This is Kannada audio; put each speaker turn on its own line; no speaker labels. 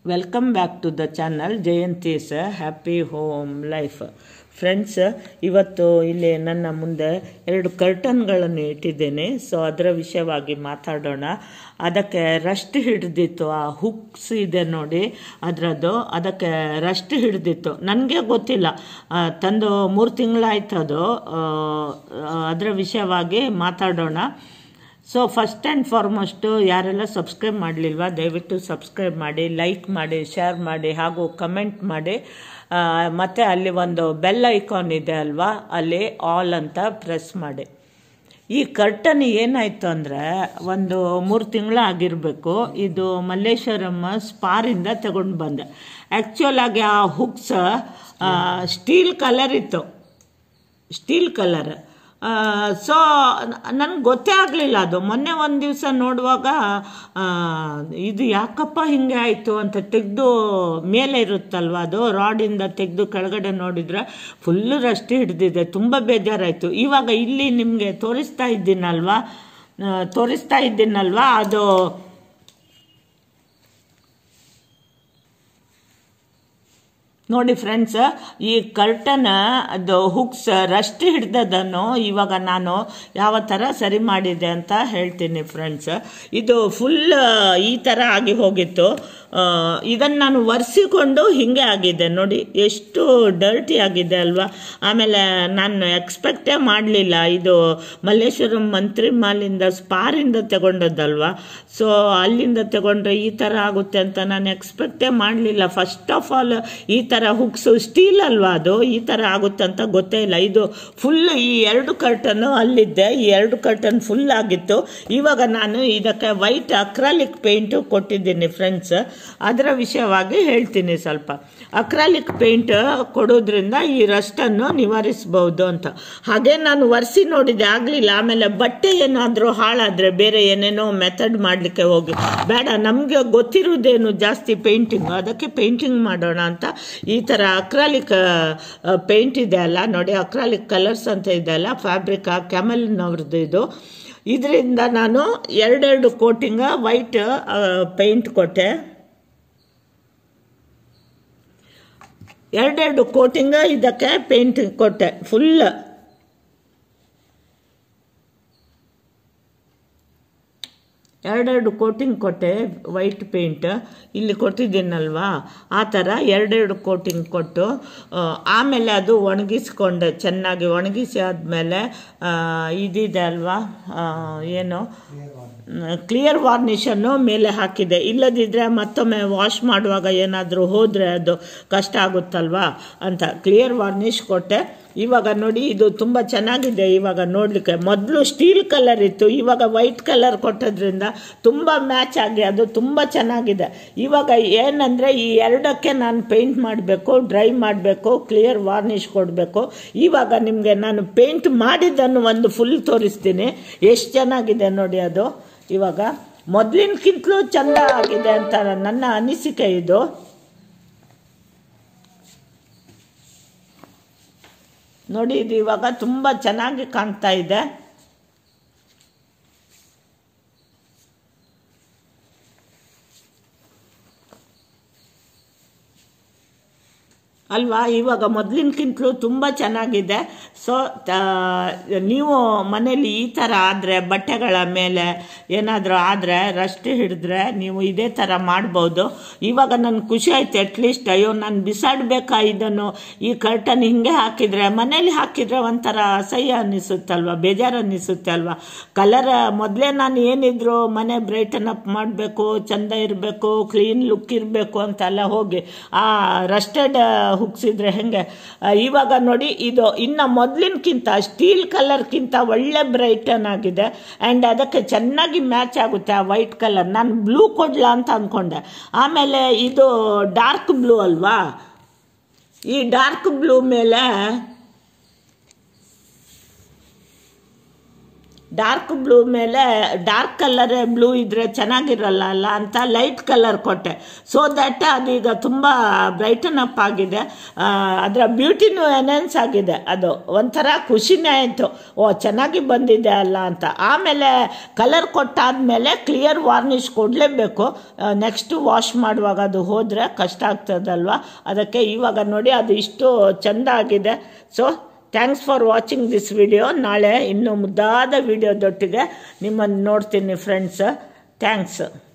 welcome back to the channel Jayanthi's happy home life friends ಇವತ್ತು ಇಲ್ಲಿ ನನ್ನ ಮುಂದೆ ಎರಡು ಕರ್ಟನ್ಗಳನ್ನು ಇಟ್ಟಿದ್ದೇನೆ ಸೊ ಅದರ ವಿಷಯವಾಗಿ ಮಾತಾಡೋಣ ಅದಕ್ಕೆ ರಸ್ಟ್ ಹಿಡಿದಿತ್ತು ಆ ಹುಕ್ಸ್ ಇದೆ ನೋಡಿ ಅದರದ್ದು ಅದಕ್ಕೆ ರಸ್ಟ್ ಹಿಡಿದಿತ್ತು ನನಗೆ ಗೊತ್ತಿಲ್ಲ ಆ, ತಂದು ಮೂರು ತಿಂಗಳಾಯ್ತು ಅದು ಆ, ಅದರ ವಿಷಯವಾಗಿ ಮಾತಾಡೋಣ ಸೊ ಫಸ್ಟ್ ಆ್ಯಂಡ್ ಫಾರ್ಮೋಸ್ಟು ಯಾರೆಲ್ಲ ಸಬ್ಸ್ಕ್ರೈಬ್ ಮಾಡಲಿಲ್ವಾ ದಯವಿಟ್ಟು ಸಬ್ಸ್ಕ್ರೈಬ್ ಮಾಡಿ ಲೈಕ್ ಮಾಡಿ ಶೇರ್ ಮಾಡಿ ಹಾಗೂ ಕಮೆಂಟ್ ಮಾಡಿ ಆ, ಮತ್ತೆ ಅಲ್ಲಿ ಒಂದು ಬೆಲ್ ಐಕಾನ್ ಇದೆ ಅಲ್ವಾ ಅಲ್ಲಿ ಆಲ್ ಅಂತ ಪ್ರೆಸ್ ಮಾಡಿ ಈ ಕರ್ಟನ್ ಏನಾಯ್ತು ಅಂದರೆ ಒಂದು ಮೂರು ತಿಂಗಳು ಆಗಿರಬೇಕು ಇದು ಮಲ್ಲೇಶ್ವರಂ ಸ್ಪಾರಿಂದ ತಗೊಂಡು ಬಂದೆ ಆ್ಯಕ್ಚುಲ್ ಆಗಿ ಆ ಹುಕ್ಸ್ ಸ್ಟೀಲ್ ಕಲರ್ ಇತ್ತು ಸ್ಟೀಲ್ ಕಲರ್ ಸೊ ನನಗೆ ಗೊತ್ತೇ ಆಗಲಿಲ್ಲ ಅದು ಮೊನ್ನೆ ಒಂದು ದಿವಸ ನೋಡುವಾಗ ಆ, ಇದು ಯಾಕಪ್ಪ ಹಿಂಗೆ ಆಯಿತು ಅಂತ ತೆಗೆದು ಮೇಲೆ ಇರುತ್ತಲ್ವ ಅದು ರಾಡಿಂದ ತೆಗೆದು ಕೆಳಗಡೆ ನೋಡಿದರೆ ಫುಲ್ಲು ರಸ್ಟ್ ಹಿಡ್ದಿದೆ ತುಂಬ ಬೇಜಾರಾಯಿತು ಇವಾಗ ಇಲ್ಲಿ ನಿಮಗೆ ತೋರಿಸ್ತಾ ಇದ್ದೀನಲ್ವಾ ಆ, ತೋರಿಸ್ತಾ ಇದ್ದೀನಲ್ವಾ ಅದು ನೋಡಿ ಫ್ರೆಂಡ್ಸ್ ಈ ಕರ್ಟನ್ ಅದು ಹುಕ್ಸ್ ರಸ್ಟ್ ಹಿಡ್ದದನ್ನು ಇವಾಗ ನಾನು ಯಾವ ಥರ ಸರಿ ಮಾಡಿದೆ ಅಂತ ಹೇಳ್ತೀನಿ ಫ್ರೆಂಡ್ಸ್ ಇದು ಫುಲ್ ಈ ಥರ ಆಗಿ ಹೋಗಿತ್ತು ಇದನ್ನು ನಾನು ಒರೆಸಿಕೊಂಡು ಹಿಂಗೆ ಆಗಿದೆ ನೋಡಿ ಎಷ್ಟು ಡರ್ಟಿ ಆಗಿದೆ ಅಲ್ವಾ ಆಮೇಲೆ ನಾನು ಎಕ್ಸ್ಪೆಕ್ಟೇ ಮಾಡಲಿಲ್ಲ ಇದು ಮಲ್ಲೇಶ್ವರಂ ಮಂತ್ರಿ ಮಾಲಿಂದ ಸ್ಪಾರಿಂದ ತಗೊಂಡದ್ದಲ್ವಾ ಸೊ ಅಲ್ಲಿಂದ ತಗೊಂಡ್ರೆ ಈ ಥರ ಆಗುತ್ತೆ ಅಂತ ನಾನು ಎಕ್ಸ್ಪೆಕ್ಟೇ ಮಾಡಲಿಲ್ಲ ಫಸ್ಟ್ ಆಫ್ ಆಲ್ ಈ ಥರ ಹುಕ್ಸು ಸ್ಟೀಲ್ ಅಲ್ವಾ ಅದು ಈ ಥರ ಆಗುತ್ತೆ ಅಂತ ಗೊತ್ತೇ ಇಲ್ಲ ಇದು ಫುಲ್ ಈ ಎರಡು ಕರ್ಟನ್ನು ಅಲ್ಲಿದ್ದೆ ಈ ಎರಡು ಕರ್ಟನ್ ಫುಲ್ ಆಗಿತ್ತು ಇವಾಗ ನಾನು ಇದಕ್ಕೆ ವೈಟ್ ಅಕ್ರಾಲಿಕ್ ಪೇಂಟು ಕೊಟ್ಟಿದ್ದೀನಿ ಫ್ರೆಂಡ್ಸ್ ಅದರ ವಿಷಯವಾಗಿ ಹೇಳ್ತೀನಿ ಸ್ವಲ್ಪ ಅಕ್ರಾಲಿಕ್ ಪೇಂಟ್ ಕೊಡೋದ್ರಿಂದ ಈ ರಸ್ಟನ್ನು ನಿವಾರಿಸಬಹುದು ಅಂತ ಹಾಗೆ ನಾನು ಒರೆಸಿ ನೋಡಿದೆ ಆಗಲಿಲ್ಲ ಆಮೇಲೆ ಬಟ್ಟೆ ಏನಾದರೂ ಹಾಳಾದರೆ ಬೇರೆ ಏನೇನೋ ಮೆಥಡ್ ಮಾಡಲಿಕ್ಕೆ ಹೋಗಿ ಬೇಡ ನಮಗೆ ಗೊತ್ತಿರೋದೇನು ಜಾಸ್ತಿ ಪೇಂಟಿಂಗ್ ಅದಕ್ಕೆ ಪೇಂಟಿಂಗ್ ಮಾಡೋಣ ಅಂತ ಈ ಥರ ಅಕ್ರಾಲಿಕ್ ಪೇಂಟ್ ಇದೆ ಅಲ್ಲ ನೋಡಿ ಅಕ್ರಾಲಿಕ್ ಕಲರ್ಸ್ ಅಂತ ಇದೆ ಅಲ್ಲ ಫ್ಯಾಬ್ರಿಕ್ ಕ್ಯಾಮಲ್ನವ್ರದ್ದು ಇದು ಇದರಿಂದ ನಾನು ಎರಡೆರಡು ಕೋಟಿಂಗ್ ವೈಟ್ ಪೇಂಟ್ ಕೊಟ್ಟೆ ಎರಡೆರಡು ಕೋಟಿಂಗ್ ಇದಕ್ಕೆ ಪೇಂಟ್ ಕೊಟ್ಟೆ ಫುಲ್ ಎರಡೆರಡು ಕೋಟಿಂಗ್ ಕೊಟ್ಟೆ ವೈಟ್ ಪೇಂಟ್ ಇಲ್ಲಿ ಕೊಟ್ಟಿದ್ದೀನಲ್ವಾ ಆ ಥರ ಎರಡೆರಡು ಕೋಟಿಂಗ್ ಕೊಟ್ಟು ಆ, ಆಮೇಲೆ ಅದು ಒಣಗಿಸ್ಕೊಂಡೆ ಚೆನ್ನಾಗಿ ಒಣಗಿಸಿ ಆದಮೇಲೆ ಇದಿದೆ ಅಲ್ವಾ ಆ, ಏನು ಕ್ಲಿಯರ್ ವಾರ್ನಿಷನ್ನು ಮೇಲೆ ಹಾಕಿದೆ ಇಲ್ಲದಿದ್ದರೆ ಮತ್ತೊಮ್ಮೆ ವಾಶ್ ಮಾಡುವಾಗ ಏನಾದರೂ ಹೋದರೆ ಅದು ಕಷ್ಟ ಆಗುತ್ತಲ್ವಾ ಅಂತ ಕ್ಲಿಯರ್ ವಾರ್ನಿಷ್ ಕೊಟ್ಟೆ ಇವಾಗ ನೋಡಿ ಇದು ತುಂಬ ಚೆನ್ನಾಗಿದೆ ಇವಾಗ ನೋಡಲಿಕ್ಕೆ ಮೊದಲು ಸ್ಟೀಲ್ ಕಲರ್ ಇತ್ತು ಇವಾಗ ವೈಟ್ ಕಲರ್ ಕೊಟ್ಟದ್ರಿಂದ ತುಂಬ ಮ್ಯಾಚ್ ಆಗಿ ಅದು ತುಂಬ ಚೆನ್ನಾಗಿದೆ ಇವಾಗ ಏನಂದರೆ ಈ ಎರಡಕ್ಕೆ ನಾನು ಪೇಂಟ್ ಮಾಡಬೇಕು ಡ್ರೈ ಮಾಡಬೇಕು ಕ್ಲಿಯರ್ ವಾರ್ನಿಷ್ ಕೊಡಬೇಕು ಇವಾಗ ನಿಮಗೆ ನಾನು ಪೇಂಟ್ ಮಾಡಿದ್ದನ್ನು ಒಂದು ಫುಲ್ ತೋರಿಸ್ತೀನಿ ಎಷ್ಟು ಚೆನ್ನಾಗಿದೆ ನೋಡಿ ಅದು ಇವಾಗ ಮೊದಲಿನಕ್ಕಿಂತಲೂ ಚೆಂದ ಆಗಿದೆ ಅಂತ ನನ್ನ ಅನಿಸಿಕೆ ಇದು ನೋಡಿ ಇದು ಇವಾಗ ತುಂಬ ಚೆನ್ನಾಗಿ ಕಾಣ್ತಾ ಇದೆ ಅಲ್ವಾ ಇವಾಗ ಮೊದಲಿನಕ್ಕಿಂತಲೂ ತುಂಬ ಚೆನ್ನಾಗಿದೆ ಸೊ ನೀವು ಮನೇಲಿ ಈ ಥರ ಆದರೆ ಬಟ್ಟೆಗಳ ಮೇಲೆ ಏನಾದರೂ ಆದರೆ ರಸ್ಟ್ ಹಿಡಿದ್ರೆ ನೀವು ಇದೇ ಥರ ಮಾಡ್ಬೋದು ಇವಾಗ ನನಗೆ ಖುಷಿ ಆಯ್ತು ಅಟ್ಲೀಸ್ಟ್ ಅಯ್ಯೋ ನಾನು ಬಿಸಾಡಬೇಕಾ ಇದನ್ನು ಈ ಕರ್ಟನ್ ಹಿಂಗೆ ಹಾಕಿದರೆ ಮನೇಲಿ ಹಾಕಿದರೆ ಒಂಥರ ಅಸಹ್ಯ ಅನ್ನಿಸುತ್ತಲ್ವ ಬೇಜಾರು ಅನ್ನಿಸುತ್ತೆ ಅಲ್ವಾ ಕಲರ್ ಮೊದಲೇ ನಾನು ಏನಿದ್ರು ಮನೆ ಬ್ರೈಟನ್ ಅಪ್ ಮಾಡಬೇಕು ಚಂದ ಇರಬೇಕು ಕ್ಲೀನ್ ಲುಕ್ ಇರಬೇಕು ಅಂತೆಲ್ಲ ಹೋಗಿ ಆ ರಸ್ಟೆಡ್ ಹುಕ್ಸ್ ಇದ್ರೆ ಹೆಂಗೆ ಆ, ಇವಾಗ ನೋಡಿ ಇದು ಇನ್ನು ಮೊದಲಿನಕ್ಕಿಂತ ಸ್ಟೀಲ್ ಕಲರ್ಗಿಂತ ಒಳ್ಳೆ ಬ್ರೈಟನ್ ಆಗಿದೆ ಆ್ಯಂಡ್ ಅದಕ್ಕೆ ಚೆನ್ನಾಗಿ ಮ್ಯಾಚ್ ಆಗುತ್ತೆ ಆ ವೈಟ್ ಕಲರ್ ನಾನು ಬ್ಲೂ ಕೊಡ್ಲಾ ಅಂತ ಅಂದ್ಕೊಂಡೆ ಆಮೇಲೆ ಇದು ಡಾರ್ಕ್ ಬ್ಲೂ ಅಲ್ವಾ ಈ ಡಾರ್ಕ್ ಬ್ಲೂ ಮೇಲೆ ಡಾರ್ಕ್ ಬ್ಲೂ ಮೇಲೆ ಡಾರ್ಕ್ ಕಲರ್ ಬ್ಲೂ ಇದ್ರೆ ಚೆನ್ನಾಗಿರಲ್ಲ ಅಲ್ಲ ಅಂತ ಲೈಟ್ ಕಲರ್ ಕೊಟ್ಟೆ ಸೊ ದಟ್ ಅದೀಗ ತುಂಬ ಬ್ರೈಟನ್ ಅಪ್ ಆಗಿದೆ ಆ, ಅದರ ಬ್ಯೂಟಿನೂ ಎನ್ಹೆನ್ಸ್ ಆಗಿದೆ ಅದು ಒಂಥರ ಖುಷಿನೇ ಆಯಿತು ಓ ಚೆನ್ನಾಗಿ ಬಂದಿದೆ ಅಲ್ಲ ಅಂತ ಆಮೇಲೆ ಕಲರ್ ಕೊಟ್ಟಾದ್ಮೇಲೆ ಕ್ಲಿಯರ್ ವಾರ್ನಿಷ್ ಕೊಡಲೇಬೇಕು ನೆಕ್ಸ್ಟ್ ವಾಶ್ ಮಾಡುವಾಗ ಅದು ಹೋದರೆ ಕಷ್ಟ ಆಗ್ತದಲ್ವ ಅದಕ್ಕೆ ಇವಾಗ ನೋಡಿ ಅದು ಇಷ್ಟು ಚೆಂದ ಆಗಿದೆ so thanks for watching this video ನಾಳೆ ಇನ್ನೂ ಮುದ್ದಾದ ವಿಡಿಯೋದೊಟ್ಟಿಗೆ ನಿಮ್ಮನ್ನು ನೋಡ್ತೀನಿ ಫ್ರೆಂಡ್ಸ್ ಥ್ಯಾಂಕ್ಸ್